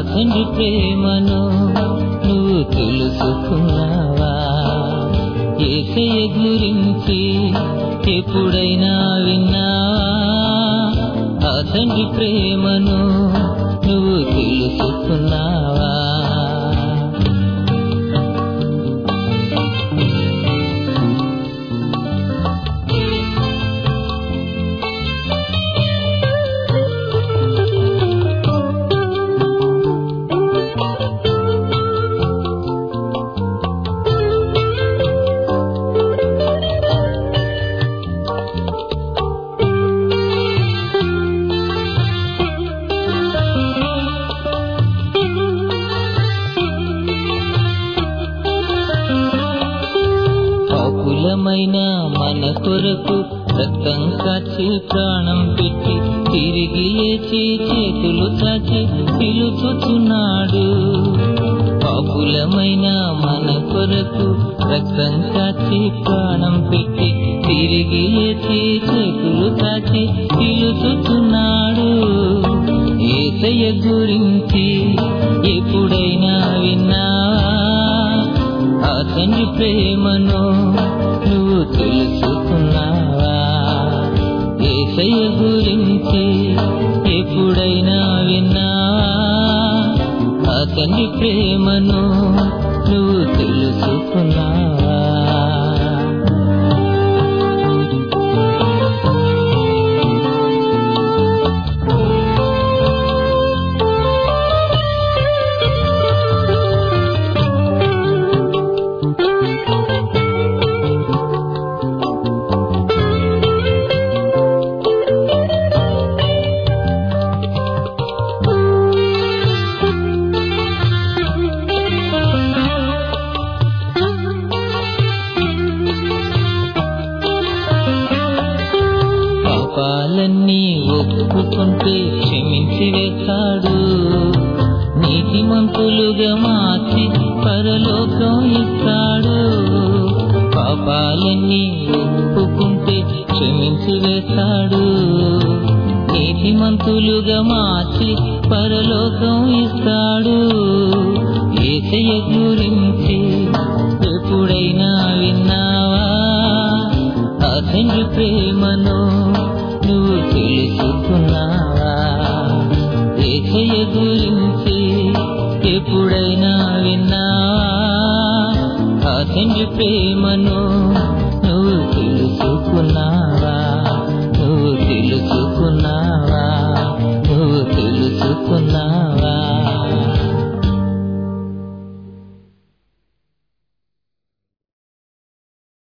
తండ్రి ప్రేమను నువ్వు తెలుసుకున్నావా ఏసయ్య గురించి ఎప్పుడైనా విన్నావా ఆ తండ్రి ప్రేమను నువ్వు తెలుసుకున్నావా పాపులమైన మన కొరకు రక్తం కాచి ప్రాణం పెట్టి తిరిగి లేచి చేతులు చాచి పిలుచుచున్నాడు పాపులమైన మన కొరకు రక్తం కాచి ప్రాణం పెట్టి తిరిగి లేచి చేతులు చాచి పిలుచుచున్నాడు ఏసయ్య గురించి ఎప్పుడైనా విన్నావా ఆ తండ్రి ప్రేమను నువ్వు తెలుసుకున్నావా ఏసయ్య గురించి ఎప్పుడైనా విన్నావా ఆ తండ్రి ప్రేమను నువ్వు తెలుసుకున్నావా పాపాలన్నీ ఒప్పుకుంటే క్షమించి వేస్తాడు నీతిమంతులుగా మార్చి పరలోకం ఇస్తాడు పాపాలన్నీ ఒప్పుకుంటే క్షమించి వేస్తాడు నీతిమంతులుగా మార్చి పరలోకం ఇస్తాడు ఏసయ్య గురించి ఎప్పుడైనా విన్నావా ఆ తండ్రి ప్రేమను నువ్వు తెలుసుకున్నావా ఏసయ్య గురించి ఎప్పుడైనా విన్నావా ఆ తండ్రి ప్రేమను నువ్వు తెలుసుకున్నావా